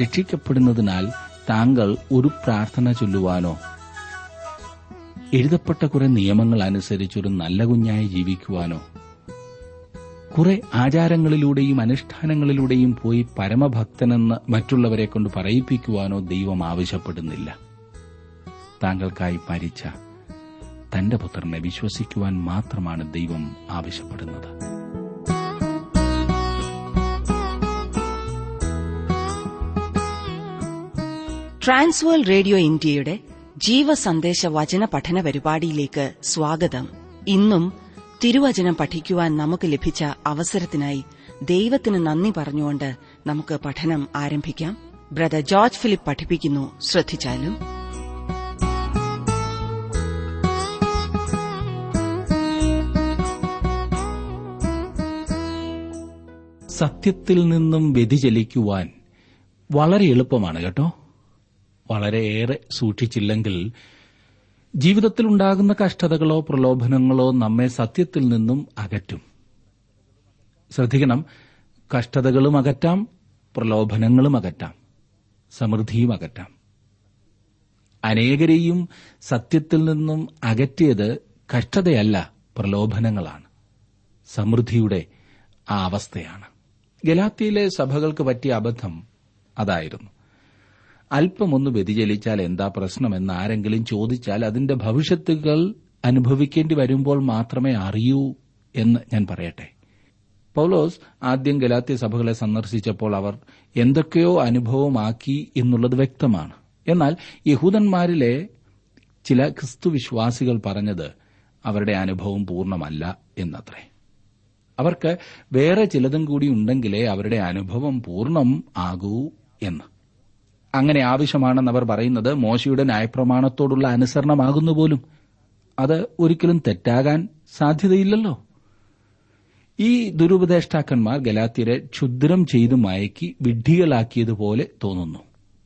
രക്ഷിക്കപ്പെടുന്നതിനാൽ താങ്കൾ ഒരു പ്രാർത്ഥന ചൊല്ലുവാനോ എഴുതപ്പെട്ട കുറെ നിയമങ്ങൾ അനുസരിച്ചൊരു നല്ല കുഞ്ഞായി ജീവിക്കുവാനോ കുറെ ആചാരങ്ങളിലൂടെയും അനുഷ്ഠാനങ്ങളിലൂടെയും പോയി പരമഭക്തനെന്ന് മറ്റുള്ളവരെ കൊണ്ട് പറയിപ്പിക്കുവാനോ ദൈവം ആവശ്യപ്പെടുന്നില്ല താങ്കൾക്കായി മരിച്ച തന്റെ പുത്രനെ വിശ്വസിക്കുവാൻ മാത്രമാണ് ദൈവം ആവശ്യപ്പെടുന്നത് ട്രാൻസ്വേൾ റേഡിയോ ഇന്ത്യയുടെ ജീവസന്ദേശ വചന പഠന പരിപാടിയിലേക്ക് സ്വാഗതം ഇന്നും തിരുവചനം പഠിക്കുവാൻ നമുക്ക് ലഭിച്ച അവസരത്തിനായി ദൈവത്തിന് നന്ദി പറഞ്ഞുകൊണ്ട് നമുക്ക് പഠനം ആരംഭിക്കാം ബ്രദർ ജോർജ് ഫിലിപ്പ് പഠിപ്പിക്കുന്നു ശ്രദ്ധിച്ചാലും സത്യത്തിൽ നിന്നും വ്യതിചലിക്കുവാൻ വളരെ എളുപ്പമാണ് കേട്ടോ വളരെയേറെ സൂക്ഷിച്ചില്ലെങ്കിൽ ജീവിതത്തിൽ ഉണ്ടാകുന്ന കഷ്ടതകളോ പ്രലോഭനങ്ങളോ നമ്മെ സത്യത്തിൽ നിന്നും അകറ്റും ശ്രദ്ധിക്കണം കഷ്ടതകളും അകറ്റാം പ്രലോഭനങ്ങളും അകറ്റാം സമൃദ്ധിയും അകറ്റാം അനേകരെയും സത്യത്തിൽ നിന്നും അകറ്റിയത് കഷ്ടതയല്ല പ്രലോഭനങ്ങളാണ് സമൃദ്ധിയുടെ ആ അവസ്ഥയാണ് ഗലാത്തിയിലെ സഭകൾക്ക് പറ്റിയ അബദ്ധം അതായിരുന്നു അല്പമൊന്ന് വ്യതിചലിച്ചാൽ എന്താ പ്രശ്നമെന്ന് ആരെങ്കിലും ചോദിച്ചാൽ അതിന്റെ ഭവിഷ്യത്തുകൾ അനുഭവിക്കേണ്ടി വരുമ്പോൾ മാത്രമേ അറിയൂ എന്ന് ഞാൻ പറയട്ടെ പൌലോസ് ആദ്യം ഗലാത്യ സഭകളെ സന്ദർശിച്ചപ്പോൾ അവർ എന്തൊക്കെയോ അനുഭവമാക്കി എന്നുള്ളത് വ്യക്തമാണ് എന്നാൽ യഹൂദന്മാരിലെ ചില ക്രിസ്തുവിശ്വാസികൾ പറഞ്ഞത് അവരുടെ അനുഭവം പൂർണ്ണമല്ല എന്നത്രേ അവർക്ക് വേറെ ചിലതും കൂടി ഉണ്ടെങ്കിലേ അവരുടെ അനുഭവം പൂർണ്ണം ആകൂ എന്ന് അങ്ങനെ ആവശ്യമാണെന്ന് അവർ പറയുന്നത് മോശയുടെ ന്യായപ്രമാണത്തോടുള്ള അനുസരണമാകുന്നു പോലും അത് ഒരിക്കലും തെറ്റാകാൻ സാധ്യതയില്ലല്ലോ ഈ ദുരുപദേഷ്ടാക്കന്മാർ ഗലാത്യരെ ക്ഷുദ്രം ചെയ്തു മയക്കി വിഡ്ഢികളാക്കിയതുപോലെ തോന്നുന്നു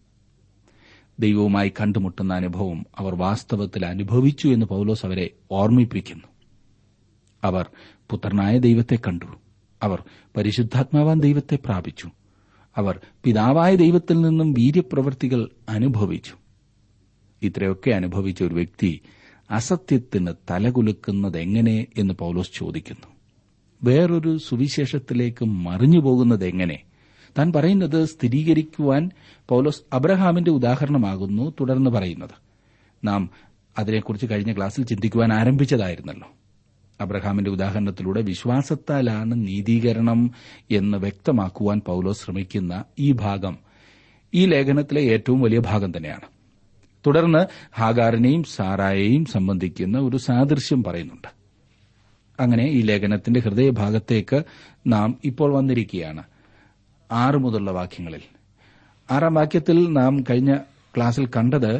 ദൈവവുമായി കണ്ടുമുട്ടുന്ന അനുഭവം അവർ വാസ്തവത്തിൽ അനുഭവിച്ചു എന്ന് പൌലോസ് അവരെ ഓർമ്മിപ്പിക്കുന്നു അവർ പുത്രനായ ദൈവത്തെ കണ്ടു അവർ പരിശുദ്ധാത്മാവാൻ ദൈവത്തെ പ്രാപിച്ചു അവർ പിതാവായ ദൈവത്തിൽ നിന്നും വീര്യപ്രവൃത്തികൾ അനുഭവിച്ചു ഇത്രയൊക്കെ അനുഭവിച്ച ഒരു വ്യക്തി അസത്യത്തിന് തലകുലുക്കുന്നത് എങ്ങനെ എന്ന് പൌലോസ് ചോദിക്കുന്നു വേറൊരു സുവിശേഷത്തിലേക്ക് മറിഞ്ഞു പോകുന്നത് എങ്ങനെ താൻ പറയുന്നത് സ്ഥിരീകരിക്കുവാൻ പൌലോസ് അബ്രഹാമിന്റെ ഉദാഹരണമാകുന്നു തുടർന്ന് പറയുന്നത് നാം അതിനെക്കുറിച്ച് കഴിഞ്ഞ ക്ലാസ്സിൽ ചിന്തിക്കുവാൻ ആരംഭിച്ചതായിരുന്നല്ലോ അബ്രഹാമിന്റെ ഉദാഹരണത്തിലൂടെ വിശ്വാസത്താലാണ് നീതീകരണം എന്ന് വ്യക്തമാക്കുവാൻ പൌലോ ശ്രമിക്കുന്ന ഈ ഭാഗം ഈ ലേഖനത്തിലെ ഏറ്റവും വലിയ ഭാഗം തന്നെയാണ് തുടർന്ന് ഹാഗാറിനെയും സാറായെയും സംബന്ധിക്കുന്ന ഒരു സാദൃശ്യം പറയുന്നുണ്ട് അങ്ങനെ ഈ ലേഖനത്തിന്റെ ഹൃദയഭാഗത്തേക്ക് നാം ഇപ്പോൾ വന്നിരിക്കുകയാണ് ആറ് മുതലുള്ള വാക്യങ്ങളിൽ ആറാം വാക്യത്തിൽ നാം കഴിഞ്ഞ ക്ലാസ്സിൽ കണ്ടത്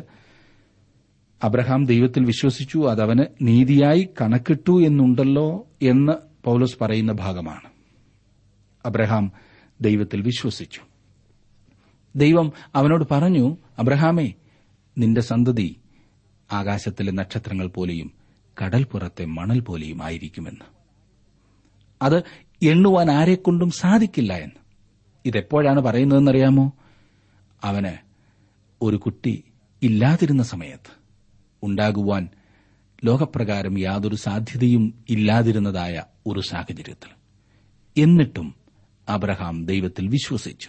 അബ്രഹാം ദൈവത്തിൽ വിശ്വസിച്ചു അതവന് നീതിയായി കണക്കിട്ടു എന്നുണ്ടല്ലോ എന്ന് പൌലോസ് പറയുന്ന ഭാഗമാണ് അബ്രഹാം ദൈവത്തിൽ വിശ്വസിച്ചു ദൈവം അവനോട് പറഞ്ഞു അബ്രഹാമേ നിന്റെ സന്തതി ആകാശത്തിലെ നക്ഷത്രങ്ങൾ പോലെയും കടൽപ്പുറത്തെ മണൽ പോലെയും ആയിരിക്കുമെന്ന് അത് എണ്ണുവാൻ ആരെക്കൊണ്ടും സാധിക്കില്ല എന്ന് ഇതെപ്പോഴാണ് പറയുന്നതെന്നറിയാമോ അവന് ഒരു കുട്ടി ഇല്ലാതിരുന്ന സമയത്ത് ഉണ്ടാകുവാൻ ലോകപ്രകാരം യാതൊരു സാധ്യതയും ഇല്ലാതിരുന്നതായ ഒരു സാഹചര്യത്തിൽ എന്നിട്ടും അബ്രഹാം ദൈവത്തിൽ വിശ്വസിച്ചു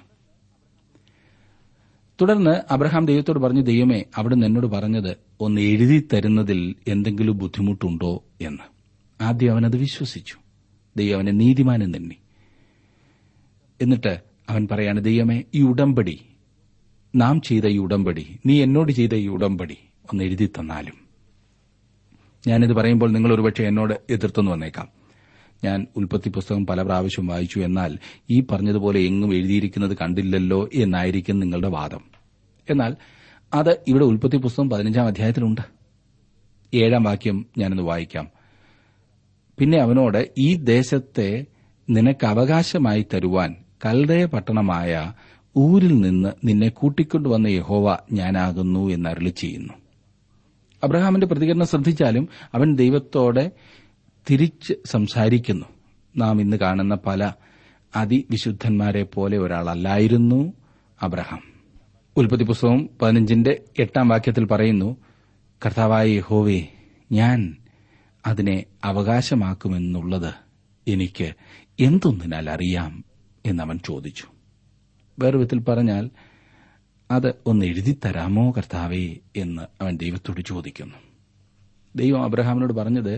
തുടർന്ന് അബ്രഹാം ദൈവത്തോട് പറഞ്ഞു ദൈവമേ അവിടുന്ന് എന്നോട് പറഞ്ഞത് ഒന്ന് എഴുതി തരുന്നതിൽ എന്തെങ്കിലും ബുദ്ധിമുട്ടുണ്ടോ എന്ന് ആദ്യം അവനത് വിശ്വസിച്ചു ദൈവം അവനെ നീതിമാനം തന്നെ എന്നിട്ട് അവൻ പറയാണ് ദൈവമേ ഈ ഉടമ്പടി നാം ചെയ്ത ഈ ഉടമ്പടി നീ എന്നോട് ചെയ്ത ഈ ഉടമ്പടി ഒന്ന് എഴുതി തന്നാലും ഞാനിത് പറയുമ്പോൾ നിങ്ങൾ ഒരുപക്ഷെ എന്നോട് എതിർത്തെന്ന് വന്നേക്കാം ഞാൻ ഉൽപ്പത്തി പുസ്തകം പല പ്രാവശ്യം വായിച്ചു എന്നാൽ ഈ പറഞ്ഞതുപോലെ എങ്ങും എഴുതിയിരിക്കുന്നത് കണ്ടില്ലല്ലോ എന്നായിരിക്കും നിങ്ങളുടെ വാദം എന്നാൽ അത് ഇവിടെ ഉൽപ്പത്തി പുസ്തകം പതിനഞ്ചാം അധ്യായത്തിലുണ്ട് ഏഴാം വാക്യം ഞാനൊന്ന് വായിക്കാം പിന്നെ അവനോട് ഈ ദേശത്തെ നിനക്ക് അവകാശമായി തരുവാൻ കൽദയ പട്ടണമായ ഊരിൽ നിന്ന് നിന്നെ കൂട്ടിക്കൊണ്ടുവന്ന യഹോവ ഞാനാകുന്നു എന്ന് അരളി ചെയ്യുന്നു അബ്രഹാമിന്റെ പ്രതികരണം ശ്രദ്ധിച്ചാലും അവൻ ദൈവത്തോടെ തിരിച്ച് സംസാരിക്കുന്നു നാം ഇന്ന് കാണുന്ന പല അതിവിശുദ്ധന്മാരെ പോലെ ഒരാളല്ലായിരുന്നു അബ്രഹാം ഉൽപ്പത്തി പുസ്തകം പതിനഞ്ചിന്റെ എട്ടാം വാക്യത്തിൽ പറയുന്നു കർത്താവായ യഹോവേ ഞാൻ അതിനെ അവകാശമാക്കുമെന്നുള്ളത് എനിക്ക് എന്തൊന്നിനാൽ അറിയാം എന്നവൻ ചോദിച്ചു വേറെ വിധത്തിൽ പറഞ്ഞാൽ അത് ഒന്ന് എഴുതിത്തരാമോ കർത്താവേ എന്ന് അവൻ ദൈവത്തോട് ചോദിക്കുന്നു ദൈവം അബ്രഹാമിനോട് പറഞ്ഞത്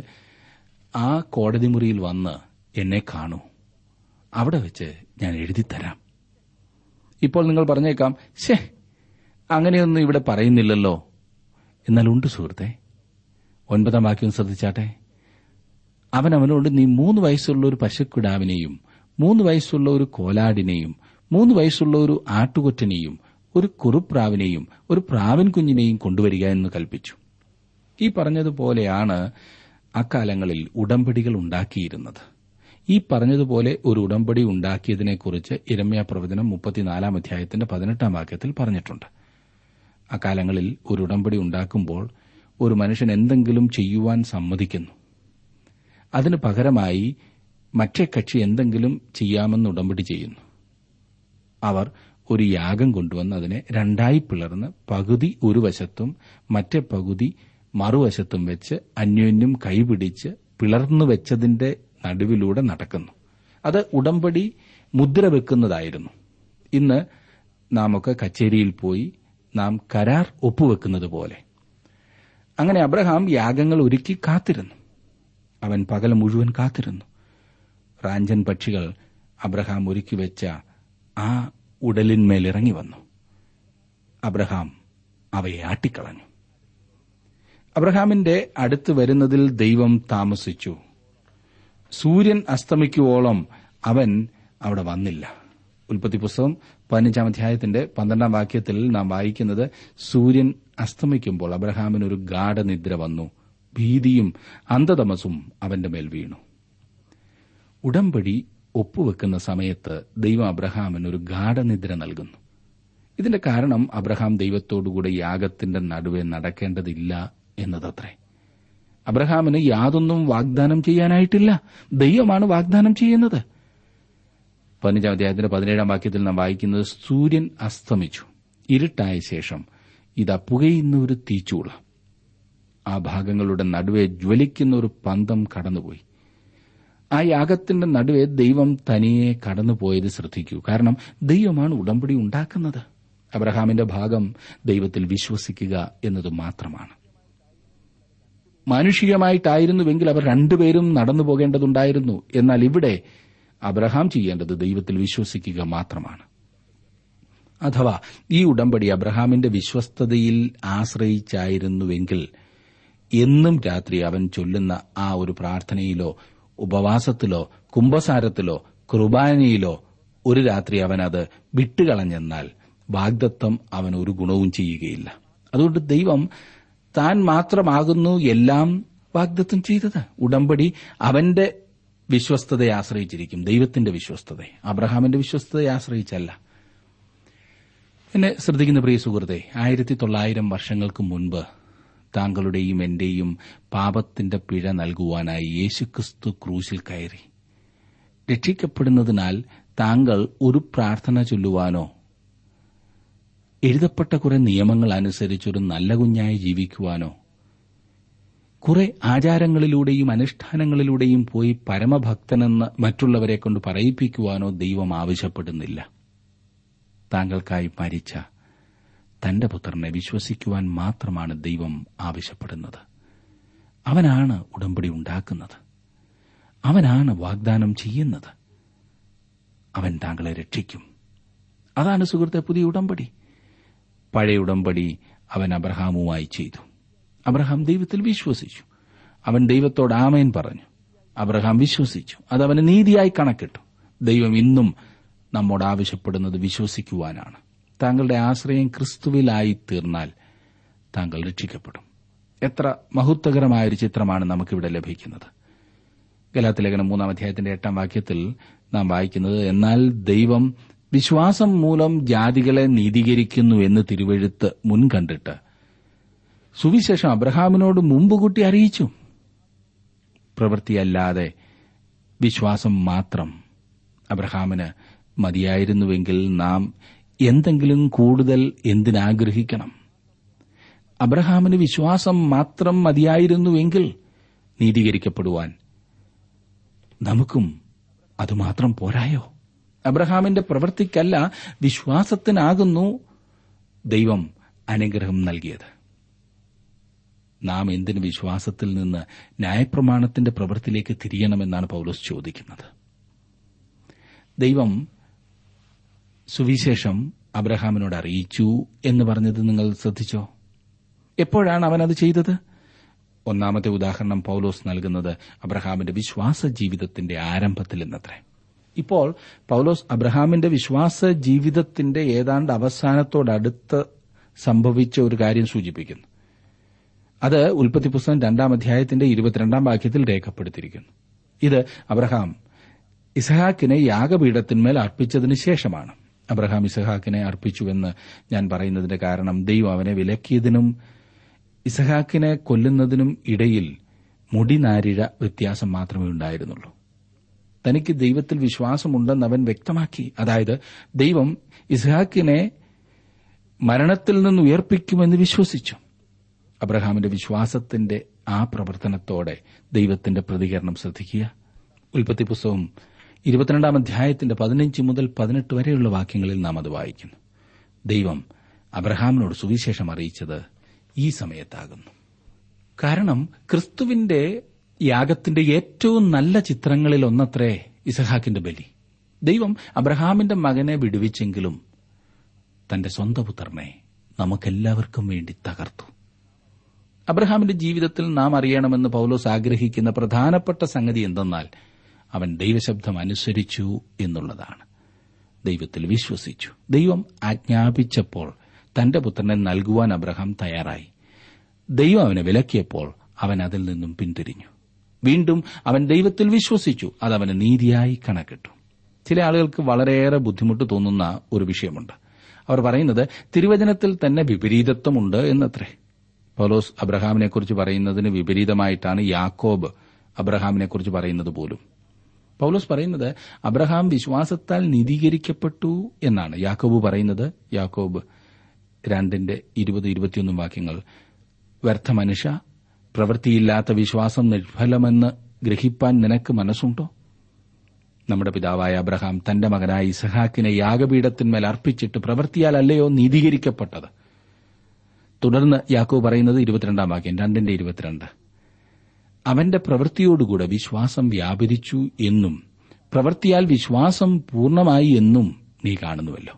ആ കോടതി മുറിയിൽ വന്ന് എന്നെ കാണൂ അവിടെ വെച്ച് ഞാൻ എഴുതിത്തരാം ഇപ്പോൾ നിങ്ങൾ പറഞ്ഞേക്കാം ശേ അങ്ങനെയൊന്നും ഇവിടെ പറയുന്നില്ലല്ലോ എന്നാൽ ഉണ്ട് സുഹൃത്തെ ഒൻപതാം വാക്യം ശ്രദ്ധിച്ചാട്ടെ അവൻ അവനോട് നീ മൂന്ന് വയസ്സുള്ള ഒരു പശുക്കിടാവിനെയും മൂന്ന് വയസ്സുള്ള ഒരു കോലാടിനെയും മൂന്ന് വയസ്സുള്ള ഒരു ആട്ടുകൊറ്റനെയും ഒരു കുറുപ്രാവിനെയും ഒരു പ്രാവിൻ കുഞ്ഞിനെയും കൊണ്ടുവരിക എന്ന് കൽപ്പിച്ചു ഈ പറഞ്ഞതുപോലെയാണ് അക്കാലങ്ങളിൽ ഉടമ്പടികൾ ഉണ്ടാക്കിയിരുന്നത് ഈ പറഞ്ഞതുപോലെ ഒരു ഉടമ്പടി ഉണ്ടാക്കിയതിനെക്കുറിച്ച് ഇരമ്യ പ്രവചനം മുപ്പത്തിനാലാം അധ്യായത്തിന്റെ പതിനെട്ടാം വാക്യത്തിൽ പറഞ്ഞിട്ടുണ്ട് അക്കാലങ്ങളിൽ ഒരു ഉടമ്പടി ഉണ്ടാക്കുമ്പോൾ ഒരു മനുഷ്യൻ എന്തെങ്കിലും ചെയ്യുവാൻ സമ്മതിക്കുന്നു അതിന് പകരമായി മറ്റേ കക്ഷി എന്തെങ്കിലും ചെയ്യാമെന്ന് ഉടമ്പടി ചെയ്യുന്നു അവർ ഒരു യാഗം കൊണ്ടുവന്ന് അതിനെ രണ്ടായി പിളർന്ന് പകുതി ഒരു വശത്തും മറ്റേ പകുതി മറുവശത്തും വെച്ച് അന്യോന്യം കൈപിടിച്ച് പിളർന്നു വെച്ചതിന്റെ നടുവിലൂടെ നടക്കുന്നു അത് ഉടമ്പടി മുദ്ര വെക്കുന്നതായിരുന്നു ഇന്ന് നാമൊക്കെ കച്ചേരിയിൽ പോയി നാം കരാർ ഒപ്പുവെക്കുന്നത് പോലെ അങ്ങനെ അബ്രഹാം യാഗങ്ങൾ ഒരുക്കി കാത്തിരുന്നു അവൻ പകൽ മുഴുവൻ കാത്തിരുന്നു റാഞ്ചൻ പക്ഷികൾ അബ്രഹാം ഒരുക്കി വെച്ച ആ ഉടലിന്മേൽ ഇറങ്ങി വന്നു അബ്രഹാം അവയെ ആട്ടിക്കളഞ്ഞു അബ്രഹാമിന്റെ അടുത്ത് വരുന്നതിൽ ദൈവം താമസിച്ചു സൂര്യൻ അസ്തമിക്കുവോളം അവൻ അവിടെ വന്നില്ല ഉൽപ്പത്തി പുസ്തകം പതിനഞ്ചാം അധ്യായത്തിന്റെ പന്ത്രണ്ടാം വാക്യത്തിൽ നാം വായിക്കുന്നത് സൂര്യൻ അസ്തമിക്കുമ്പോൾ അബ്രഹാമിനൊരു ഗാഠനിദ്ര വന്നു ഭീതിയും അന്ധതമസും അവന്റെ മേൽ വീണു ഉടമ്പടി ഒപ്പുവെക്കുന്ന സമയത്ത് ദൈവം അബ്രഹാമിന് ഒരു ഗാഠനിദ്ര നൽകുന്നു ഇതിന്റെ കാരണം അബ്രഹാം ദൈവത്തോടുകൂടെ യാഗത്തിന്റെ നടുവെ നടക്കേണ്ടതില്ല എന്നതത്രേ അബ്രഹാമിന് യാതൊന്നും വാഗ്ദാനം ചെയ്യാനായിട്ടില്ല ദൈവമാണ് വാഗ്ദാനം ചെയ്യുന്നത് പതിനഞ്ചാം അധ്യായത്തിന്റെ പതിനേഴാം വാക്യത്തിൽ നാം വായിക്കുന്നത് സൂര്യൻ അസ്തമിച്ചു ഇരുട്ടായ ശേഷം ഇതാ പുകയുന്ന ഒരു തീച്ചൂള ആ ഭാഗങ്ങളുടെ നടുവെ ജ്വലിക്കുന്ന ഒരു പന്തം കടന്നുപോയി ആ യാഗത്തിന്റെ നടുവെ ദൈവം തനിയെ കടന്നുപോയത് ശ്രദ്ധിക്കൂ കാരണം ദൈവമാണ് ഉടമ്പടി ഉണ്ടാക്കുന്നത് അബ്രഹാമിന്റെ ഭാഗം ദൈവത്തിൽ വിശ്വസിക്കുക എന്നത് മാത്രമാണ് മാനുഷികമായിട്ടായിരുന്നുവെങ്കിൽ അവർ രണ്ടുപേരും നടന്നു പോകേണ്ടതുണ്ടായിരുന്നു എന്നാൽ ഇവിടെ അബ്രഹാം ചെയ്യേണ്ടത് ദൈവത്തിൽ വിശ്വസിക്കുക മാത്രമാണ് അഥവാ ഈ ഉടമ്പടി അബ്രഹാമിന്റെ വിശ്വസ്തതയിൽ ആശ്രയിച്ചായിരുന്നുവെങ്കിൽ എന്നും രാത്രി അവൻ ചൊല്ലുന്ന ആ ഒരു പ്രാർത്ഥനയിലോ ഉപവാസത്തിലോ കുംഭസാരത്തിലോ കുർബാനയിലോ ഒരു രാത്രി അവൻ അത് വിട്ടുകളഞ്ഞെന്നാൽ വാഗ്ദത്വം അവൻ ഒരു ഗുണവും ചെയ്യുകയില്ല അതുകൊണ്ട് ദൈവം താൻ മാത്രമാകുന്നു എല്ലാം വാഗ്ദത്വം ചെയ്തത് ഉടമ്പടി അവന്റെ വിശ്വസ്തതയെ ആശ്രയിച്ചിരിക്കും ദൈവത്തിന്റെ വിശ്വസ്തതയെ അബ്രഹാമിന്റെ വിശ്വസ്തതയെ ആശ്രയിച്ചല്ല എന്നെ ശ്രദ്ധിക്കുന്ന പ്രിയ സുഹൃത്തെ ആയിരത്തി തൊള്ളായിരം വർഷങ്ങൾക്ക് മുൻപ് താങ്കളുടെയും എന്റെയും പാപത്തിന്റെ പിഴ നൽകുവാനായി യേശുക്രിസ്തു ക്രൂശിൽ കയറി രക്ഷിക്കപ്പെടുന്നതിനാൽ താങ്കൾ ഒരു പ്രാർത്ഥന ചൊല്ലുവാനോ എഴുതപ്പെട്ട കുറെ നിയമങ്ങൾ അനുസരിച്ചൊരു നല്ല കുഞ്ഞായി ജീവിക്കുവാനോ കുറെ ആചാരങ്ങളിലൂടെയും അനുഷ്ഠാനങ്ങളിലൂടെയും പോയി പരമഭക്തനെന്ന് മറ്റുള്ളവരെ കൊണ്ട് പറയിപ്പിക്കുവാനോ ദൈവം ആവശ്യപ്പെടുന്നില്ല താങ്കൾക്കായി മരിച്ച തന്റെ പുത്രനെ വിശ്വസിക്കുവാൻ മാത്രമാണ് ദൈവം ആവശ്യപ്പെടുന്നത് അവനാണ് ഉടമ്പടി ഉണ്ടാക്കുന്നത് അവനാണ് വാഗ്ദാനം ചെയ്യുന്നത് അവൻ താങ്കളെ രക്ഷിക്കും അതാണ് സുഹൃത്തെ പുതിയ ഉടമ്പടി പഴയ ഉടമ്പടി അവൻ അബ്രഹാമുമായി ചെയ്തു അബ്രഹാം ദൈവത്തിൽ വിശ്വസിച്ചു അവൻ ദൈവത്തോട് ആമേൻ പറഞ്ഞു അബ്രഹാം വിശ്വസിച്ചു അതവന് നീതിയായി കണക്കിട്ടു ദൈവം ഇന്നും നമ്മോട് ആവശ്യപ്പെടുന്നത് വിശ്വസിക്കുവാനാണ് താങ്കളുടെ ആശ്രയം ക്രിസ്തുവിലായി തീർന്നാൽ താങ്കൾ രക്ഷിക്കപ്പെടും എത്ര മഹത്വകരമായ ഒരു ചിത്രമാണ് നമുക്കിവിടെ ലഭിക്കുന്നത് ഗലാത്തിലേഖനം മൂന്നാം അധ്യായത്തിന്റെ എട്ടാം വാക്യത്തിൽ നാം വായിക്കുന്നത് എന്നാൽ ദൈവം വിശ്വാസം മൂലം ജാതികളെ നീതീകരിക്കുന്നു എന്ന് തിരുവെഴുത്ത് മുൻകണ്ടിട്ട് സുവിശേഷം അബ്രഹാമിനോട് മുമ്പ് കൂട്ടി അറിയിച്ചു പ്രവൃത്തിയല്ലാതെ വിശ്വാസം മാത്രം അബ്രഹാമിന് മതിയായിരുന്നുവെങ്കിൽ നാം എന്തെങ്കിലും കൂടുതൽ എന്തിനാഗ്രഹിക്കണം അബ്രഹാമിന് വിശ്വാസം മാത്രം മതിയായിരുന്നുവെങ്കിൽ നീതീകരിക്കപ്പെടുവാൻ നമുക്കും അതുമാത്രം പോരായോ അബ്രഹാമിന്റെ പ്രവൃത്തിക്കല്ല വിശ്വാസത്തിനാകുന്നു ദൈവം അനുഗ്രഹം നൽകിയത് നാം എന്തിന് വിശ്വാസത്തിൽ നിന്ന് ന്യായപ്രമാണത്തിന്റെ പ്രവൃത്തിയിലേക്ക് തിരിയണമെന്നാണ് പൗലോസ് ചോദിക്കുന്നത് ദൈവം സുവിശേഷം അബ്രഹാമിനോട് അറിയിച്ചു എന്ന് പറഞ്ഞത് നിങ്ങൾ ശ്രദ്ധിച്ചോ എപ്പോഴാണ് അവൻ അത് ചെയ്തത് ഒന്നാമത്തെ ഉദാഹരണം പൗലോസ് നൽകുന്നത് അബ്രഹാമിന്റെ വിശ്വാസ ജീവിതത്തിന്റെ ആരംഭത്തിൽ എന്നത്രേ ഇപ്പോൾ പൗലോസ് അബ്രഹാമിന്റെ വിശ്വാസ ജീവിതത്തിന്റെ ഏതാണ്ട് അവസാനത്തോടടുത്ത് സംഭവിച്ച ഒരു കാര്യം സൂചിപ്പിക്കുന്നു അത് ഉൽപ്പത്തി പുസ്തകം രണ്ടാം അധ്യായത്തിന്റെ ഇരുപത്തിരണ്ടാം വാക്യത്തിൽ രേഖപ്പെടുത്തിയിരിക്കുന്നു ഇത് അബ്രഹാം ഇസഹാക്കിനെ യാഗപീഠത്തിന്മേൽ അർപ്പിച്ചതിന് ശേഷമാണ് അബ്രഹാം ഇസഹാക്കിനെ അർപ്പിച്ചുവെന്ന് ഞാൻ പറയുന്നതിന്റെ കാരണം ദൈവം അവനെ വിലക്കിയതിനും ഇസഹാക്കിനെ കൊല്ലുന്നതിനും ഇടയിൽ മുടിനാരിഴ വ്യത്യാസം മാത്രമേ ഉണ്ടായിരുന്നുള്ളൂ തനിക്ക് ദൈവത്തിൽ വിശ്വാസമുണ്ടെന്ന് അവൻ വ്യക്തമാക്കി അതായത് ദൈവം ഇസ്ഹാക്കിനെ മരണത്തിൽ നിന്ന് ഉയർപ്പിക്കുമെന്ന് വിശ്വസിച്ചു അബ്രഹാമിന്റെ വിശ്വാസത്തിന്റെ ആ പ്രവർത്തനത്തോടെ ദൈവത്തിന്റെ പ്രതികരണം ശ്രദ്ധിക്കുക ഉൽപ്പത്തി പുസ്തകം ഇരുപത്തിരണ്ടാം അധ്യായത്തിന്റെ പതിനഞ്ച് മുതൽ പതിനെട്ട് വരെയുള്ള വാക്യങ്ങളിൽ നാം അത് വായിക്കുന്നു ദൈവം അബ്രഹാമിനോട് സുവിശേഷം അറിയിച്ചത് ഈ സമയത്താകുന്നു കാരണം ക്രിസ്തുവിന്റെ യാഗത്തിന്റെ ഏറ്റവും നല്ല ചിത്രങ്ങളിൽ ഒന്നത്രേ ഇസഹാക്കിന്റെ ബലി ദൈവം അബ്രഹാമിന്റെ മകനെ വിടുവിച്ചെങ്കിലും തന്റെ സ്വന്തം പുത്രനെ നമുക്കെല്ലാവർക്കും വേണ്ടി തകർത്തു അബ്രഹാമിന്റെ ജീവിതത്തിൽ നാം അറിയണമെന്ന് പൗലോസ് ആഗ്രഹിക്കുന്ന പ്രധാനപ്പെട്ട സംഗതി എന്തെന്നാൽ അവൻ ദൈവശബ്ദം അനുസരിച്ചു എന്നുള്ളതാണ് ദൈവത്തിൽ വിശ്വസിച്ചു ദൈവം ആജ്ഞാപിച്ചപ്പോൾ തന്റെ പുത്രനെ നൽകുവാൻ അബ്രഹാം തയ്യാറായി ദൈവം അവനെ വിലക്കിയപ്പോൾ അവൻ അതിൽ നിന്നും പിന്തിരിഞ്ഞു വീണ്ടും അവൻ ദൈവത്തിൽ വിശ്വസിച്ചു അതവന് നീതിയായി കണക്കിട്ടു ചില ആളുകൾക്ക് വളരെയേറെ ബുദ്ധിമുട്ട് തോന്നുന്ന ഒരു വിഷയമുണ്ട് അവർ പറയുന്നത് തിരുവചനത്തിൽ തന്നെ വിപരീതത്വമുണ്ട് എന്നത്രേ പൗലോസ് അബ്രഹാമിനെക്കുറിച്ച് പറയുന്നതിന് വിപരീതമായിട്ടാണ് യാക്കോബ് അബ്രഹാമിനെക്കുറിച്ച് പറയുന്നത് പോലും പൗലോസ് പറയുന്നത് അബ്രഹാം വിശ്വാസത്താൽ നീതീകരിക്കപ്പെട്ടു എന്നാണ് യാക്കോബ് പറയുന്നത് യാക്കോബ് രണ്ടിന്റെ ഇരുപത് ഇരുപത്തിയൊന്നും വാക്യങ്ങൾ വ്യർത്ഥ മനുഷ്യ പ്രവൃത്തിയില്ലാത്ത വിശ്വാസം നിർഫലമെന്ന് ഗ്രഹിപ്പാൻ നിനക്ക് മനസ്സുണ്ടോ നമ്മുടെ പിതാവായ അബ്രഹാം തന്റെ മകനായ ഇസഹാക്കിനെ യാഗപീഠത്തിന്മേൽ അർപ്പിച്ചിട്ട് പ്രവൃത്തിയാലല്ലയോ നീതീകരിക്കപ്പെട്ടത് തുടർന്ന് യാക്കോ പറയുന്നത് ഇരുപത്തിരണ്ടാം വാക്യം രണ്ടിന്റെ ഇരുപത്തിരണ്ട് അവന്റെ പ്രവൃത്തിയോടുകൂടെ വിശ്വാസം വ്യാപരിച്ചു എന്നും പ്രവൃത്തിയാൽ വിശ്വാസം പൂർണ്ണമായി എന്നും നീ കാണുന്നുവല്ലോ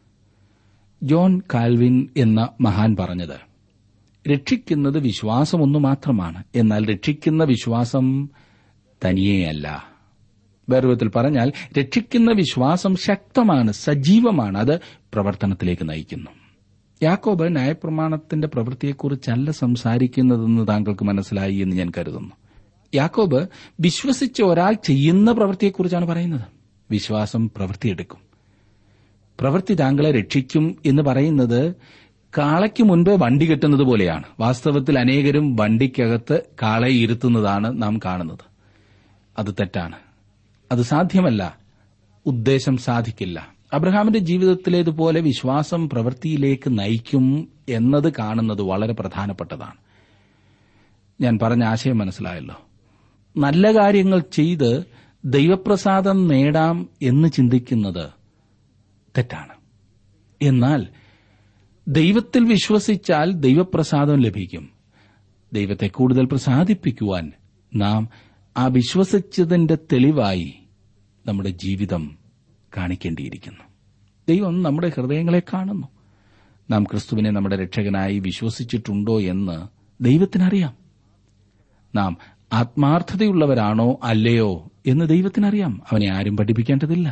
ജോൺ കാൽവിൻ എന്ന മഹാൻ പറഞ്ഞത് രക്ഷിക്കുന്നത് വിശ്വാസം ഒന്നു മാത്രമാണ് എന്നാൽ രക്ഷിക്കുന്ന വിശ്വാസം തനിയെയല്ല വേറെ വിധത്തിൽ പറഞ്ഞാൽ രക്ഷിക്കുന്ന വിശ്വാസം ശക്തമാണ് സജീവമാണ് അത് പ്രവർത്തനത്തിലേക്ക് നയിക്കുന്നു യാക്കോബ് ന്യായപ്രമാണത്തിന്റെ പ്രവൃത്തിയെക്കുറിച്ചല്ല സംസാരിക്കുന്നതെന്ന് താങ്കൾക്ക് മനസ്സിലായി എന്ന് ഞാൻ കരുതുന്നു യാക്കോബ് വിശ്വസിച്ച ഒരാൾ ചെയ്യുന്ന പ്രവൃത്തിയെക്കുറിച്ചാണ് പറയുന്നത് വിശ്വാസം പ്രവൃത്തിയെടുക്കും പ്രവൃത്തി താങ്കളെ രക്ഷിക്കും എന്ന് പറയുന്നത് കാളയ്ക്ക് മുൻപേ വണ്ടി കെട്ടുന്നത് പോലെയാണ് വാസ്തവത്തിൽ അനേകരും വണ്ടിക്കകത്ത് കാളയെ ഇരുത്തുന്നതാണ് നാം കാണുന്നത് അത് തെറ്റാണ് അത് സാധ്യമല്ല ഉദ്ദേശം സാധിക്കില്ല അബ്രഹാമിന്റെ ജീവിതത്തിലേതുപോലെ വിശ്വാസം പ്രവൃത്തിയിലേക്ക് നയിക്കും എന്നത് കാണുന്നത് വളരെ പ്രധാനപ്പെട്ടതാണ് ഞാൻ പറഞ്ഞ ആശയം മനസ്സിലായല്ലോ നല്ല കാര്യങ്ങൾ ചെയ്ത് ദൈവപ്രസാദം നേടാം എന്ന് ചിന്തിക്കുന്നത് തെറ്റാണ് എന്നാൽ ദൈവത്തിൽ വിശ്വസിച്ചാൽ ദൈവപ്രസാദം ലഭിക്കും ദൈവത്തെ കൂടുതൽ പ്രസാദിപ്പിക്കുവാൻ നാം ആ വിശ്വസിച്ചതിന്റെ തെളിവായി നമ്മുടെ ജീവിതം കാണിക്കേണ്ടിയിരിക്കുന്നു ദൈവം നമ്മുടെ ഹൃദയങ്ങളെ കാണുന്നു നാം ക്രിസ്തുവിനെ നമ്മുടെ രക്ഷകനായി വിശ്വസിച്ചിട്ടുണ്ടോ എന്ന് ദൈവത്തിനറിയാം നാം ആത്മാർത്ഥതയുള്ളവരാണോ അല്ലയോ എന്ന് ദൈവത്തിനറിയാം അവനെ ആരും പഠിപ്പിക്കേണ്ടതില്ല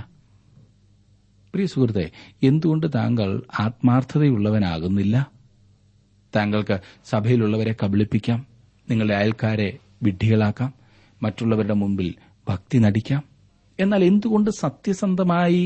പ്രിയ സുഹൃത്തെ എന്തുകൊണ്ട് താങ്കൾ ആത്മാർത്ഥതയുള്ളവനാകുന്നില്ല താങ്കൾക്ക് സഭയിലുള്ളവരെ കബളിപ്പിക്കാം നിങ്ങളുടെ അയൽക്കാരെ വിഡ്ഢികളാക്കാം മറ്റുള്ളവരുടെ മുമ്പിൽ ഭക്തി നടിക്കാം എന്നാൽ എന്തുകൊണ്ട് സത്യസന്ധമായി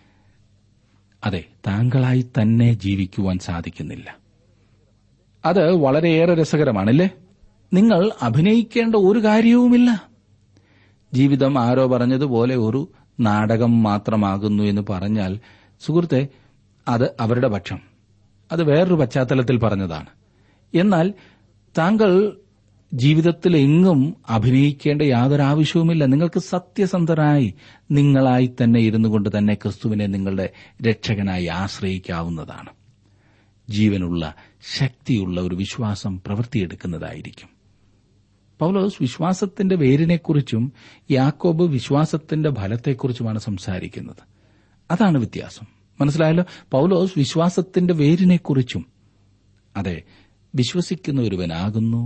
അതെ താങ്കളായി തന്നെ ജീവിക്കുവാൻ സാധിക്കുന്നില്ല അത് വളരെയേറെ രസകരമാണല്ലേ നിങ്ങൾ അഭിനയിക്കേണ്ട ഒരു കാര്യവുമില്ല ജീവിതം ആരോ പറഞ്ഞതുപോലെ ഒരു നാടകം മാത്രമാകുന്നു എന്ന് പറഞ്ഞാൽ സുഹൃത്തെ അത് അവരുടെ പക്ഷം അത് വേറൊരു പശ്ചാത്തലത്തിൽ പറഞ്ഞതാണ് എന്നാൽ താങ്കൾ ജീവിതത്തിൽ എങ്ങും അഭിനയിക്കേണ്ട യാതൊരു ആവശ്യവുമില്ല നിങ്ങൾക്ക് സത്യസന്ധരായി നിങ്ങളായി തന്നെ ഇരുന്നു കൊണ്ട് തന്നെ ക്രിസ്തുവിനെ നിങ്ങളുടെ രക്ഷകനായി ആശ്രയിക്കാവുന്നതാണ് ജീവനുള്ള ശക്തിയുള്ള ഒരു വിശ്വാസം പ്രവൃത്തിയെടുക്കുന്നതായിരിക്കും പൗലോസ് വിശ്വാസത്തിന്റെ വേരിനെക്കുറിച്ചും യാക്കോബ് വിശ്വാസത്തിന്റെ ഫലത്തെക്കുറിച്ചുമാണ് സംസാരിക്കുന്നത് അതാണ് വ്യത്യാസം മനസ്സിലായല്ലോ പൗലോസ് വിശ്വാസത്തിന്റെ വേരിനെക്കുറിച്ചും അതെ വിശ്വസിക്കുന്ന ഒരുവനാകുന്നു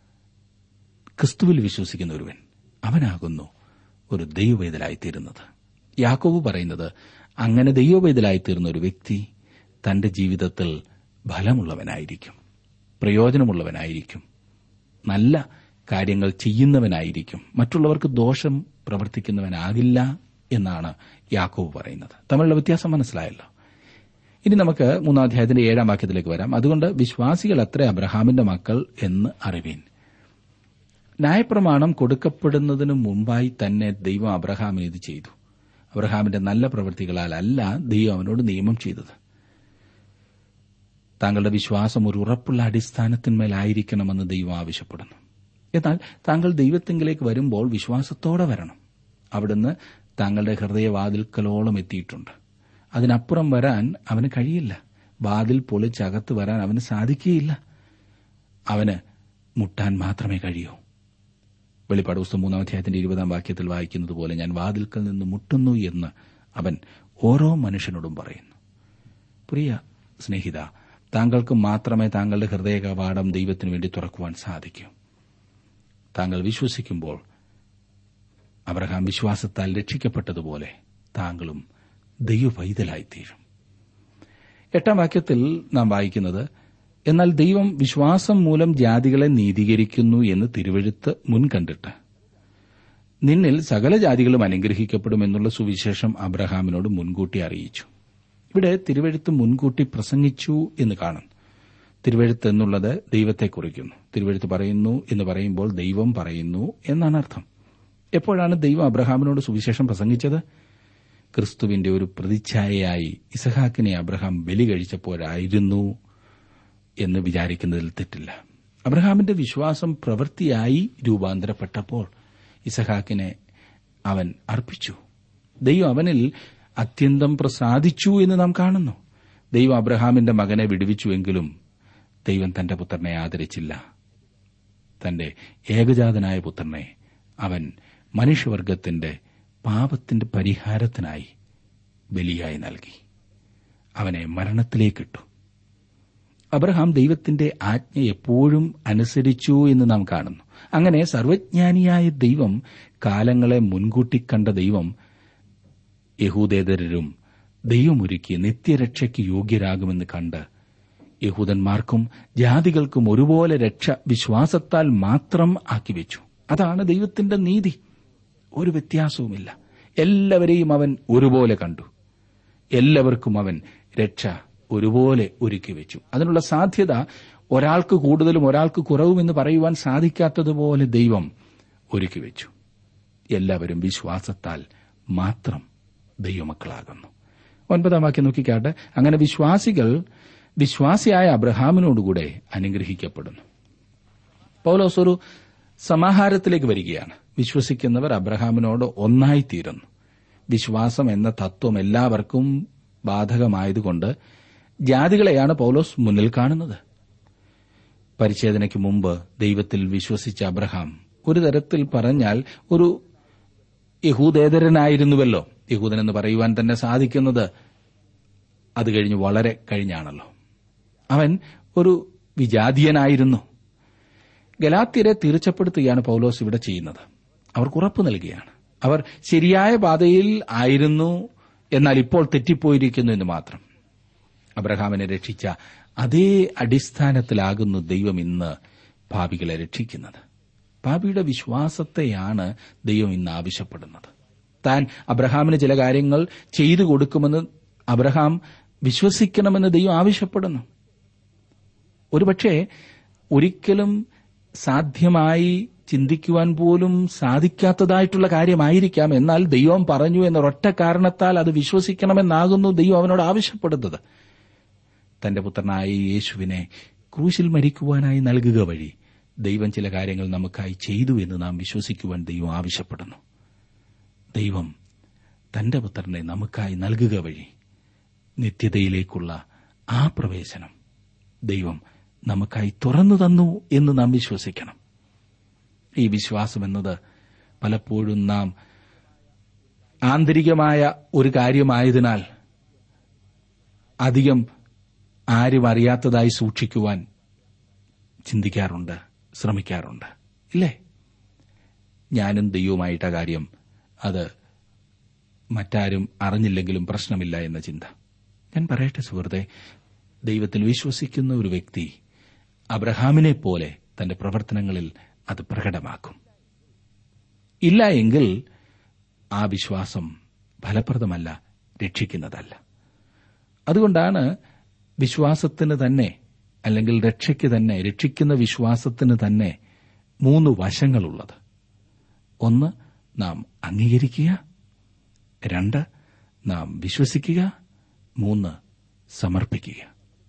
ക്രിസ്തുവിൽ വിശ്വസിക്കുന്ന ഒരുവൻ അവനാകുന്നു ഒരു ദൈവവേദലായിത്തീരുന്നത് യാക്കോബ് പറയുന്നത് അങ്ങനെ ദൈവവേദലായിത്തീർന്ന ഒരു വ്യക്തി തന്റെ ജീവിതത്തിൽ ഫലമുള്ളവനായിരിക്കും പ്രയോജനമുള്ളവനായിരിക്കും നല്ല കാര്യങ്ങൾ ചെയ്യുന്നവനായിരിക്കും മറ്റുള്ളവർക്ക് ദോഷം പ്രവർത്തിക്കുന്നവനാകില്ല എന്നാണ് യാക്കോബ് പറയുന്നത് തമ്മിലുള്ള വ്യത്യാസം മനസ്സിലായല്ലോ ഇനി നമുക്ക് മൂന്നാം അധ്യായത്തിന്റെ ഏഴാം വാക്യത്തിലേക്ക് വരാം അതുകൊണ്ട് വിശ്വാസികൾ അത്ര അബ്രഹാമിന്റെ മക്കൾ എന്ന് അറിവീൻ ന്യായപ്രമാണം കൊടുക്കപ്പെടുന്നതിനു മുമ്പായി തന്നെ ദൈവം അബ്രഹാമിന് ഇത് ചെയ്തു അബ്രഹാമിന്റെ നല്ല പ്രവൃത്തികളാൽ അല്ല ദൈവം അവനോട് നിയമം ചെയ്തത് താങ്കളുടെ വിശ്വാസം ഒരു ഉറപ്പുള്ള അടിസ്ഥാനത്തിന്മേലായിരിക്കണമെന്ന് ദൈവം ആവശ്യപ്പെടുന്നു എന്നാൽ താങ്കൾ ദൈവത്തെങ്കിലേക്ക് വരുമ്പോൾ വിശ്വാസത്തോടെ വരണം അവിടുന്ന് താങ്കളുടെ ഹൃദയവാതിൽക്കലോളം എത്തിയിട്ടുണ്ട് അതിനപ്പുറം വരാൻ അവന് കഴിയില്ല വാതിൽ പൊളിച്ചകത്ത് വരാൻ അവന് സാധിക്കുകയില്ല അവന് മുട്ടാൻ മാത്രമേ കഴിയൂ വെളിപ്പാട് പുസ്തകം മൂന്നാം അധ്യായത്തിന്റെ ഇരുപതാം വാക്യത്തിൽ വായിക്കുന്നത് പോലെ ഞാൻ വാതിൽക്കൽ നിന്ന് മുട്ടുന്നു എന്ന് അവൻ ഓരോ മനുഷ്യനോടും പറയുന്നു പ്രിയ സ്നേഹിത താങ്കൾക്ക് മാത്രമേ താങ്കളുടെ ഹൃദയ കവാടം ദൈവത്തിനു വേണ്ടി തുറക്കുവാൻ സാധിക്കൂ താങ്കൾ വിശ്വസിക്കുമ്പോൾ അബ്രഹാം വിശ്വാസത്താൽ രക്ഷിക്കപ്പെട്ടതുപോലെ താങ്കളും ദൈവവൈതലായിത്തീരും എട്ടാം വാക്യത്തിൽ നാം വായിക്കുന്നത് എന്നാൽ ദൈവം വിശ്വാസം മൂലം ജാതികളെ നീതീകരിക്കുന്നു എന്ന് തിരുവഴുത്ത് മുൻകണ്ടിട്ട് നിന്നിൽ സകല ജാതികളും അനുഗ്രഹിക്കപ്പെടും എന്നുള്ള സുവിശേഷം അബ്രഹാമിനോട് മുൻകൂട്ടി അറിയിച്ചു ഇവിടെ തിരുവഴുത്ത് മുൻകൂട്ടി പ്രസംഗിച്ചു എന്ന് കാണുന്നു തിരുവഴുത്ത് എന്നുള്ളത് ദൈവത്തെ കുറിക്കുന്നു തിരുവഴുത്ത് പറയുന്നു എന്ന് പറയുമ്പോൾ ദൈവം പറയുന്നു എന്നാണ് അർത്ഥം എപ്പോഴാണ് ദൈവം അബ്രഹാമിനോട് സുവിശേഷം പ്രസംഗിച്ചത് ക്രിസ്തുവിന്റെ ഒരു പ്രതിച്ഛായയായി ഇസഹാക്കിനെ അബ്രഹാം ബലി കഴിച്ചപ്പോഴായിരുന്നു എന്ന് വിചാരിക്കുന്നതിൽ തെറ്റില്ല അബ്രഹാമിന്റെ വിശ്വാസം പ്രവൃത്തിയായി രൂപാന്തരപ്പെട്ടപ്പോൾ ഇസഹാക്കിനെ അവൻ അർപ്പിച്ചു ദൈവം അവനിൽ അത്യന്തം പ്രസാദിച്ചു എന്ന് നാം കാണുന്നു ദൈവം അബ്രഹാമിന്റെ മകനെ വിടുവിച്ചുവെങ്കിലും ദൈവം തന്റെ പുത്രനെ ആദരിച്ചില്ല തന്റെ ഏകജാതനായ പുത്രനെ അവൻ മനുഷ്യവർഗത്തിന്റെ പാപത്തിന്റെ പരിഹാരത്തിനായി ബലിയായി നൽകി അവനെ മരണത്തിലേക്കിട്ടു അബ്രഹാം ദൈവത്തിന്റെ ആജ്ഞ എപ്പോഴും അനുസരിച്ചു എന്ന് നാം കാണുന്നു അങ്ങനെ സർവജ്ഞാനിയായ ദൈവം കാലങ്ങളെ മുൻകൂട്ടി കണ്ട ദൈവം യഹൂദേതരരും ദൈവമൊരുക്കി നിത്യരക്ഷയ്ക്ക് യോഗ്യരാകുമെന്ന് കണ്ട് യഹൂദന്മാർക്കും ജാതികൾക്കും ഒരുപോലെ രക്ഷ വിശ്വാസത്താൽ മാത്രം ആക്കിവെച്ചു അതാണ് ദൈവത്തിന്റെ നീതി ഒരു വ്യത്യാസവുമില്ല എല്ലാവരെയും അവൻ ഒരുപോലെ കണ്ടു എല്ലാവർക്കും അവൻ രക്ഷ ഒരുപോലെ ഒരുക്കി വെച്ചു അതിനുള്ള സാധ്യത ഒരാൾക്ക് കൂടുതലും ഒരാൾക്ക് കുറവും എന്ന് പറയുവാൻ സാധിക്കാത്തതുപോലെ ദൈവം ഒരുക്കി വെച്ചു എല്ലാവരും വിശ്വാസത്താൽ മാത്രം ദൈവമക്കളാകുന്നു ഒൻപതാം വാക്യം നോക്കിക്കാട്ടെ അങ്ങനെ വിശ്വാസികൾ വിശ്വാസിയായ അബ്രഹാമിനോടുകൂടെ അനുഗ്രഹിക്കപ്പെടുന്നു പൗലോസ് ഒരു സമാഹാരത്തിലേക്ക് വരികയാണ് വിശ്വസിക്കുന്നവർ അബ്രഹാമിനോട് ഒന്നായിത്തീരുന്നു വിശ്വാസം എന്ന തത്വം എല്ലാവർക്കും ബാധകമായതുകൊണ്ട് ജാതികളെയാണ് പൗലോസ് മുന്നിൽ കാണുന്നത് പരിച്ഛേദനയ്ക്ക് മുമ്പ് ദൈവത്തിൽ വിശ്വസിച്ച അബ്രഹാം ഒരു തരത്തിൽ പറഞ്ഞാൽ ഒരു യഹൂദേതരനായിരുന്നുവല്ലോ യഹൂദനെന്ന് പറയുവാൻ തന്നെ സാധിക്കുന്നത് അത് കഴിഞ്ഞ് വളരെ കഴിഞ്ഞാണല്ലോ അവൻ ഒരു വിജാതീയനായിരുന്നു ഗലാത്യരെ തീർച്ചപ്പെടുത്തുകയാണ് പൗലോസ് ഇവിടെ ചെയ്യുന്നത് അവർക്ക് ഉറപ്പ് നൽകുകയാണ് അവർ ശരിയായ പാതയിൽ ആയിരുന്നു എന്നാൽ ഇപ്പോൾ തെറ്റിപ്പോയിരിക്കുന്നു എന്ന് മാത്രം അബ്രഹാമിനെ രക്ഷിച്ച അതേ അടിസ്ഥാനത്തിലാകുന്നു ദൈവം ഇന്ന് ഭാവികളെ രക്ഷിക്കുന്നത് പാപിയുടെ വിശ്വാസത്തെയാണ് ദൈവം ഇന്ന് ആവശ്യപ്പെടുന്നത് താൻ അബ്രഹാമിന് ചില കാര്യങ്ങൾ ചെയ്തു കൊടുക്കുമെന്ന് അബ്രഹാം വിശ്വസിക്കണമെന്ന് ദൈവം ആവശ്യപ്പെടുന്നു ഒരുപക്ഷെ ഒരിക്കലും സാധ്യമായി ചിന്തിക്കുവാൻ പോലും സാധിക്കാത്തതായിട്ടുള്ള കാര്യമായിരിക്കാം എന്നാൽ ദൈവം പറഞ്ഞു എന്നൊരൊറ്റ കാരണത്താൽ അത് വിശ്വസിക്കണമെന്നാകുന്നു ദൈവം അവനോട് ആവശ്യപ്പെടുന്നത് തന്റെ പുത്രനായ യേശുവിനെ ക്രൂശിൽ മരിക്കുവാനായി നൽകുക വഴി ദൈവം ചില കാര്യങ്ങൾ നമുക്കായി ചെയ്തു എന്ന് നാം വിശ്വസിക്കുവാൻ ദൈവം ആവശ്യപ്പെടുന്നു ദൈവം തന്റെ പുത്രനെ നമുക്കായി നൽകുക വഴി നിത്യതയിലേക്കുള്ള ആ പ്രവേശനം ദൈവം നമുക്കായി തുറന്നു തന്നു എന്ന് നാം വിശ്വസിക്കണം ഈ വിശ്വാസം എന്നത് പലപ്പോഴും നാം ആന്തരികമായ ഒരു കാര്യമായതിനാൽ അധികം ആരും അറിയാത്തതായി സൂക്ഷിക്കുവാൻ ചിന്തിക്കാറുണ്ട് ശ്രമിക്കാറുണ്ട് ഇല്ലേ ഞാനും ദൈവവുമായിട്ട കാര്യം അത് മറ്റാരും അറിഞ്ഞില്ലെങ്കിലും പ്രശ്നമില്ല എന്ന ചിന്ത ഞാൻ പറയട്ടെ സുഹൃത്തെ ദൈവത്തിൽ വിശ്വസിക്കുന്ന ഒരു വ്യക്തി അബ്രഹാമിനെ പോലെ തന്റെ പ്രവർത്തനങ്ങളിൽ അത് പ്രകടമാക്കും ഇല്ല എങ്കിൽ ആ വിശ്വാസം ഫലപ്രദമല്ല രക്ഷിക്കുന്നതല്ല അതുകൊണ്ടാണ് വിശ്വാസത്തിന് തന്നെ അല്ലെങ്കിൽ രക്ഷയ്ക്ക് തന്നെ രക്ഷിക്കുന്ന വിശ്വാസത്തിന് തന്നെ മൂന്ന് വശങ്ങളുള്ളത് ഒന്ന് നാം അംഗീകരിക്കുക രണ്ട് നാം വിശ്വസിക്കുക മൂന്ന് സമർപ്പിക്കുക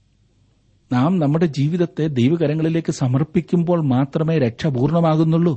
നാം നമ്മുടെ ജീവിതത്തെ ദൈവകരങ്ങളിലേക്ക് സമർപ്പിക്കുമ്പോൾ മാത്രമേ രക്ഷ പൂർണ്ണമാകുന്നുള്ളൂ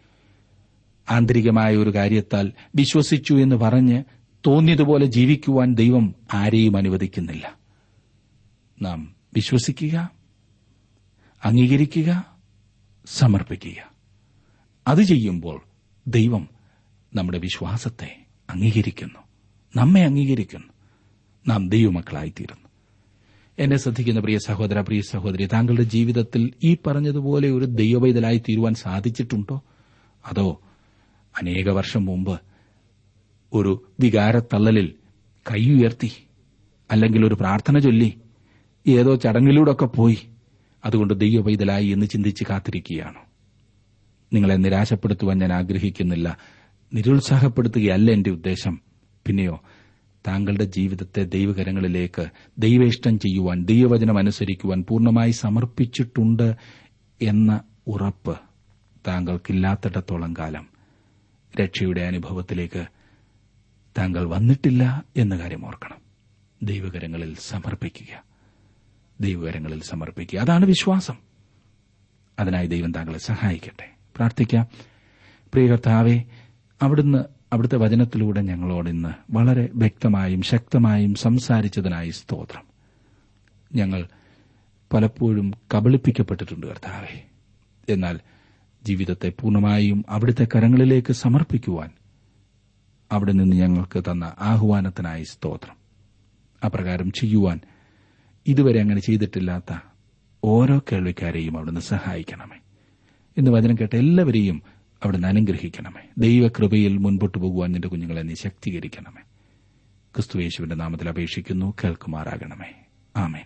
ആന്തരികമായ ഒരു കാര്യത്താൽ വിശ്വസിച്ചു എന്ന് പറഞ്ഞ് തോന്നിയതുപോലെ ജീവിക്കുവാൻ ദൈവം ആരെയും അനുവദിക്കുന്നില്ല നാം വിശ്വസിക്കുക അംഗീകരിക്കുക സമർപ്പിക്കുക അത് ചെയ്യുമ്പോൾ ദൈവം നമ്മുടെ വിശ്വാസത്തെ അംഗീകരിക്കുന്നു നമ്മെ അംഗീകരിക്കുന്നു നാം ദൈവമക്കളായിത്തീരുന്നു എന്നെ ശ്രദ്ധിക്കുന്ന പ്രിയ സഹോദര പ്രിയ സഹോദരി താങ്കളുടെ ജീവിതത്തിൽ ഈ പറഞ്ഞതുപോലെ ഒരു ദൈവവൈതലായി തീരുവാൻ സാധിച്ചിട്ടുണ്ടോ അതോ അനേക വർഷം മുമ്പ് ഒരു വികാരത്തള്ളലിൽ കൈ ഉയർത്തി അല്ലെങ്കിൽ ഒരു പ്രാർത്ഥന ചൊല്ലി ഏതോ ചടങ്ങിലൂടെയൊക്കെ പോയി അതുകൊണ്ട് ദൈവവൈതലായി എന്ന് ചിന്തിച്ച് കാത്തിരിക്കുകയാണ് നിങ്ങളെ നിരാശപ്പെടുത്തുവാൻ ഞാൻ ആഗ്രഹിക്കുന്നില്ല നിരുത്സാഹപ്പെടുത്തുകയല്ല എന്റെ ഉദ്ദേശം പിന്നെയോ താങ്കളുടെ ജീവിതത്തെ ദൈവകരങ്ങളിലേക്ക് ദൈവേഷ്ടം ചെയ്യുവാൻ ദൈവവചനം അനുസരിക്കുവാൻ പൂർണ്ണമായി സമർപ്പിച്ചിട്ടുണ്ട് എന്ന ഉറപ്പ് താങ്കൾക്കില്ലാത്തിടത്തോളം കാലം രക്ഷയുടെ അനുഭവത്തിലേക്ക് താങ്കൾ വന്നിട്ടില്ല എന്ന കാര്യം ഓർക്കണം ദൈവകരങ്ങളിൽ സമർപ്പിക്കുക ദൈവകരങ്ങളിൽ സമർപ്പിക്കുക അതാണ് വിശ്വാസം അതിനായി ദൈവം താങ്കളെ സഹായിക്കട്ടെ പ്രാർത്ഥിക്കാം പ്രിയ കർത്താവെ അവിടുന്ന് അവിടുത്തെ വചനത്തിലൂടെ ഞങ്ങളോട് ഇന്ന് വളരെ വ്യക്തമായും ശക്തമായും സംസാരിച്ചതിനായി സ്തോത്രം ഞങ്ങൾ പലപ്പോഴും കബളിപ്പിക്കപ്പെട്ടിട്ടുണ്ട് കർത്താവെ എന്നാൽ ജീവിതത്തെ പൂർണ്ണമായും അവിടുത്തെ കരങ്ങളിലേക്ക് സമർപ്പിക്കുവാൻ അവിടെ നിന്ന് ഞങ്ങൾക്ക് തന്ന ആഹ്വാനത്തിനായി സ്തോത്രം അപ്രകാരം ചെയ്യുവാൻ ഇതുവരെ അങ്ങനെ ചെയ്തിട്ടില്ലാത്ത ഓരോ കേൾവിക്കാരെയും അവിടുന്ന് സഹായിക്കണമേ ഇന്ന് വചനം കേട്ട എല്ലാവരെയും അവിടുന്ന് അനുഗ്രഹിക്കണമേ ദൈവകൃപയിൽ മുൻപോട്ട് പോകുവാൻ നിന്റെ കുഞ്ഞുങ്ങളെ നീ ശക്തീകരിക്കണമേ ക്രിസ്തുയേശുവിന്റെ നാമത്തിൽ അപേക്ഷിക്കുന്നു കേൾക്കുമാറാകണമേ ആമേൻ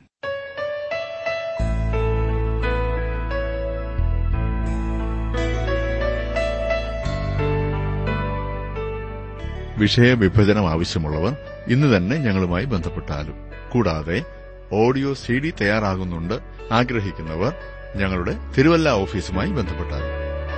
വിഷയവിഭജനം ആവശ്യമുള്ളവർ ഇന്ന് തന്നെ ഞങ്ങളുമായി ബന്ധപ്പെട്ടാലും കൂടാതെ ഓഡിയോ സി ഡി തയ്യാറാകുന്നുണ്ട് ആഗ്രഹിക്കുന്നവർ ഞങ്ങളുടെ തിരുവല്ല ഓഫീസുമായി ബന്ധപ്പെട്ടാലും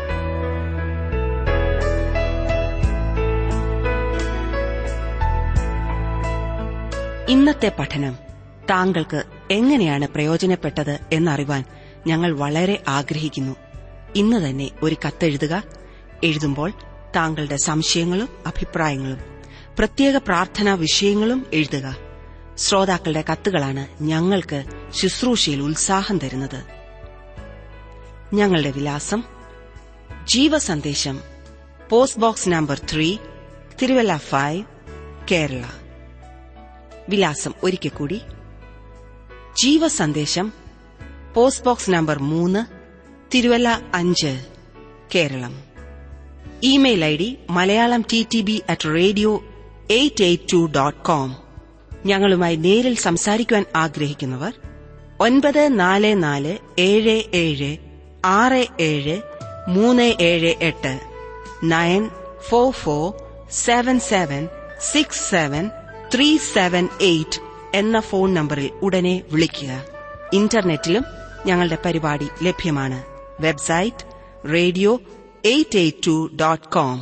ഇന്നത്തെ പഠനം താങ്കൾക്ക് എങ്ങനെയാണ് പ്രയോജനപ്പെട്ടത് എന്നറിവാൻ ഞങ്ങൾ വളരെ ആഗ്രഹിക്കുന്നു ഇന്ന് തന്നെ ഒരു കത്തെഴുതുക എഴുതുമ്പോൾ താങ്കളുടെ സംശയങ്ങളും അഭിപ്രായങ്ങളും പ്രത്യേക പ്രാർത്ഥനാ വിഷയങ്ങളും എഴുതുക ശ്രോതാക്കളുടെ കത്തുകളാണ് ഞങ്ങൾക്ക് ശുശ്രൂഷയിൽ ഉത്സാഹം തരുന്നത് ഞങ്ങളുടെ വിലാസം ജീവസന്ദേശം post box number three Thiruvalla five Kerala വിലാസം ഒരിക്കൽ കൂടി ജീവസന്ദേശം പോസ്റ്റ് ബോക്സ് നമ്പർ മൂന്ന് തിരുവല്ല അഞ്ച് Keralam email I D Malayalam T T B at radio eight eight two dot com ഞങ്ങളുമായി നേരിൽ സംസാരിക്കുവാൻ ആഗ്രഹിക്കുന്നവർ ഒൻപത് നാല് നാല് ഏഴ് ഏഴ് ആറ് ഏഴ് മൂന്ന് ഏഴ് എട്ട് nine four four seven seven six seven three seven eight എന്ന ഫോൺ നമ്പറിൽ ഉടനെ വിളിക്കുക ഇന്റർനെറ്റിലും ഞങ്ങളുടെ പരിപാടി ലഭ്യമാണ് website radio eight eight two dot com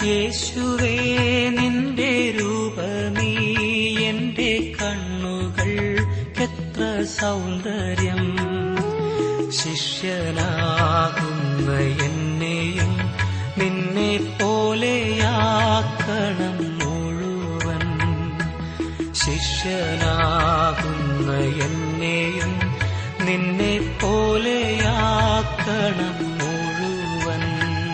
യേശുവേ നിന്റെ രൂപമീ എന്റെ കണ്ണുകൾക്കെത്ര സൗന്ദര്യം ശിഷ്യനാകുന്ന എന്നെയും നിന്നെ പോലെയാക്കണം മുഴുവൻ ശിഷ്യനാകുന്ന എന്നെയും നിന്നെ പോലെയാക്കണം മുഴുവൻ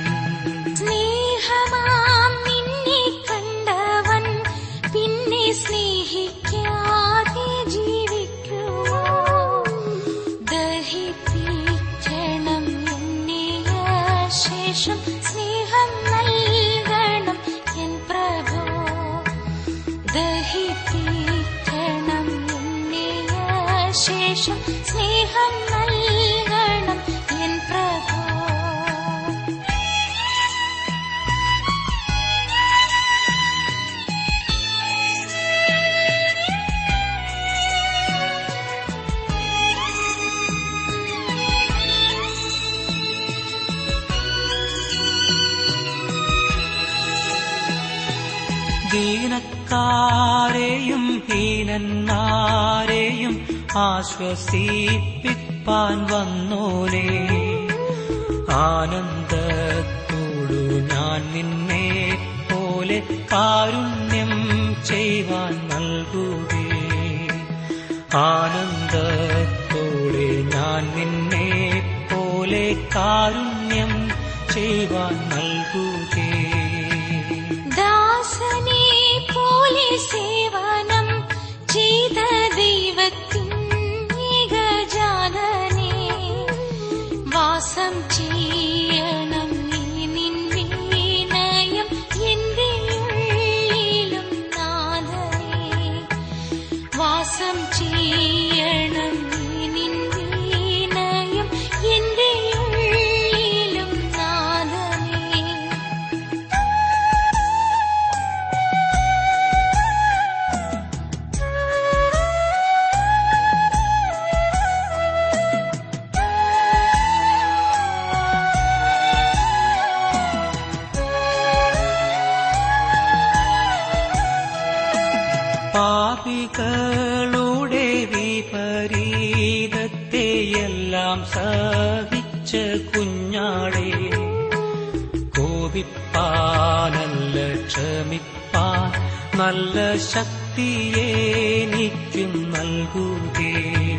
സ്നേഹമാം നിന്നെ കണ്ടവൻ പിന്നെ സ്നേഹിക്കാതെ ജീവിക്കുമോ ദഹിപ്പിക്കണം എന്നെ ശേഷം സ്നേഹം നൽകണം എൻ പ്രഭോ ദഹിപ്പിക്കണം എന്നെ ശേഷം സ്നേഹം നൽകണം എൻ പ്രഭോ ദീനക്കാരെയും ഹീനന്മാരെയും ആശ്വസിപ്പിപ്പാൻ വന്നോലേ ആനന്ദത്തോടു ഞാൻ നിന്നെ പോലെ കാരുണ്യം ചെയ്യുവാൻ നൽകുകേ ആനന്ദത്തോടെ ഞാൻ നിന്നെ പോലെ കാരുണ്യം ചെയ്യുവാൻ നൽകുകേ ദാസനെ പോലെ സേവനം ചെയ്ത ദൈവത്തിൻ ഏകജാതനെ വാസം ചെയ്യണം നീ നിൻ വിനയം എന്റെ ഉള്ളിലും നാഥനെ വാസം ചെയ്യണം നീ നിൻ വിനയം എന്റെ ഉള്ളിലും നാഥനെ പാപികളുടെ വിപരീതത്തെയെല്ലാം സഹിച്ച കുഞ്ഞാടേ കോപിപ്പാനല്ല ക്ഷമിപ്പാൻ നല്ല ശക്തിയെനിക്കും നൽകുകേ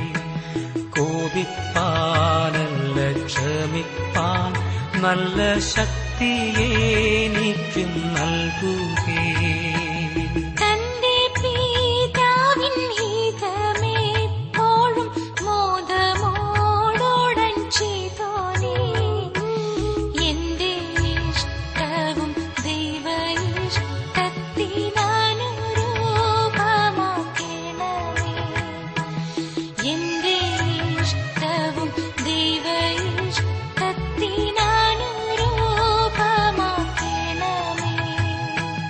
കോപിപ്പാനല്ല ക്ഷമിപ്പാൻ നല്ല ശക്തിയെനിക്കും നൽകുകേ തന്റെ പിതാവിൻ ഹിതമെപ്പോഴും മോദമോടോടൻ ചെയ്തോനേ എന്റെ ഇഷ്ടവും ദൈവ ഇഷ്ടത്തിനനുരൂപമാക്കണമേ എന്റെ ഇഷ്ടവും ദൈവ ഇഷ്ടത്തിനനുരൂപമാക്കണമേ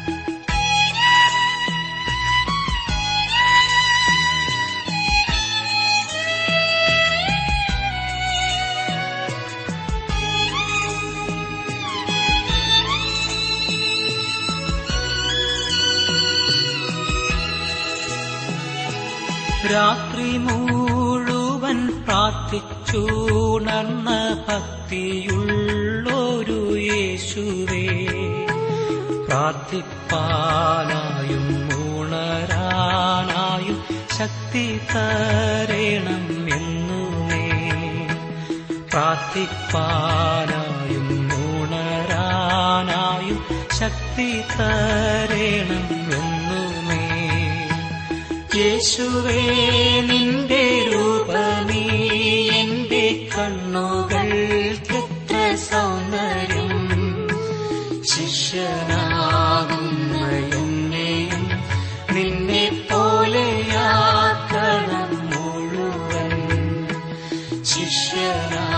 രാത്രി മുഴുവൻ പ്രാർത്ഥിച്ചുണർന്ന ഭക്തിയുള്ളൊരു യേശുവേ പ്രാർത്ഥിപ്പാനായും ഉണരാനായും ശക്തി തരേണം എന്നുമേ പ്രാർത്ഥിപ്പാനായും ഉണരാനായും ശക്തി തരേണം എന്നുമേ യേശുവേ നിന്റെ രൂപമീ എന്റെ കണ്ണുകൾക്കെത്ര സൗന്ദര്യം ശിഷ്യനാകുന്ന എന്നെയും നിന്നെ പോലെയാക്കണം മുഴുവൻ ശിഷ്യനാ